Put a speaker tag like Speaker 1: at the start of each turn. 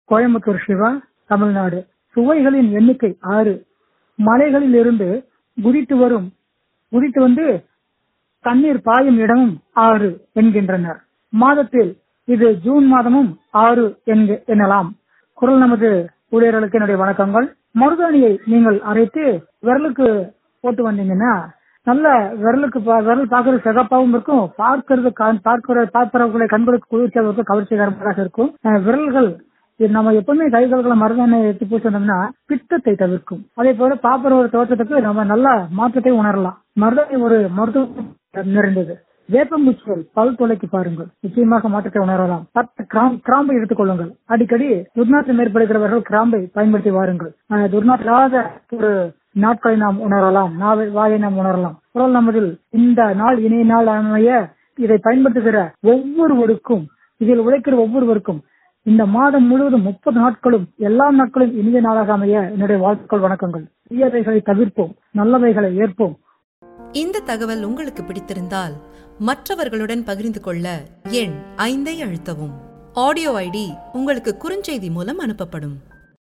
Speaker 1: கோயம்புத்தூர் சிவா தமிழ்நாடு சுவைகளின் எண்ணிக்கை ஆறு மலைகளில் இருந்து குதித்து வரும் குதித்து வந்து தண்ணீர் பாயும் இடமும் ஆறு என்கின்றனர் மாதத்தில் இது ஜூன் மாதமும் ஆறு என்க- எனலாம் குரல் நமது ஊழியர்களுக்கு என்னுடைய வணக்கங்கள் மருதாணியை நீங்கள் அரைத்து விரலுக்கு போட்டு வந்தீங்கன்னா நல்ல விரலுக்கு பா- விரல் பார்க்கறது சிகப்பாகவும் இருக்கும் பார்க்கறது கண்- பார்க்கிற பார்க்கிறவர்களை கண்களுக்கு குளிர்ச்சியாக இருக்கும் கவர்ச்சிகரமாக இருக்கும் அஹ் விரல்கள் இது நம்ம எப்பவுமே கை கால்களை மருதாணி எடுத்து பூசி வந்தோம்னா பித்தத்தை தவிர்க்கும் அதே போல பாப்பர ஒரு தோற்றத்துக்கு நம்ம நல்ல மாற்றத்தை உணரலாம் மருதாணி ஒரு மருத்துவம் நிறைந்தது வேப்பம்பூச்சிகள் பல் துளைக்கு பாருங்கள் நிச்சயமாக மாற்றத்தை உணரலாம் பத்து கிராம் கிராம்பை எடுத்துக் கொள்ளுங்கள் அடிக்கடி துர்நாற்றம் ஏற்படுகிறவர்கள் கிராம்பை பயன்படுத்தி வாருங்கள் அஹ் துர்நாற்றம் இல்லாத ஒரு நாட்களை நாம் உணரலாம் நாவை வாயை நாம் உணரலாம் குரல் நமதில் இந்த நாள் இணைய நாள் அமைய இதை பயன்படுத்துகிற ஒவ்வொருவருக்கும் இதில் உழைக்கிற ஒவ்வொருவருக்கும் இந்த மாதம் முழுவதும் முப்பது நாட்களும் எல்லா நாட்களும் இனிய நாளாக அமைய என்னுடைய வாழ்த்துக்கள் வணக்கங்கள் தீயவைகளை தவிர்ப்போம் நல்லவைகளை ஏற்போம்
Speaker 2: இந்த தகவல் உங்களுக்கு பிடித்திருந்தால் மற்றவர்களுடன் பகிர்ந்து கொள்ள எண் ஐந்தை அழுத்தவும் ஆடியோ ஐடி உங்களுக்கு குறுஞ்செய்தி மூலம் அனுப்பப்படும்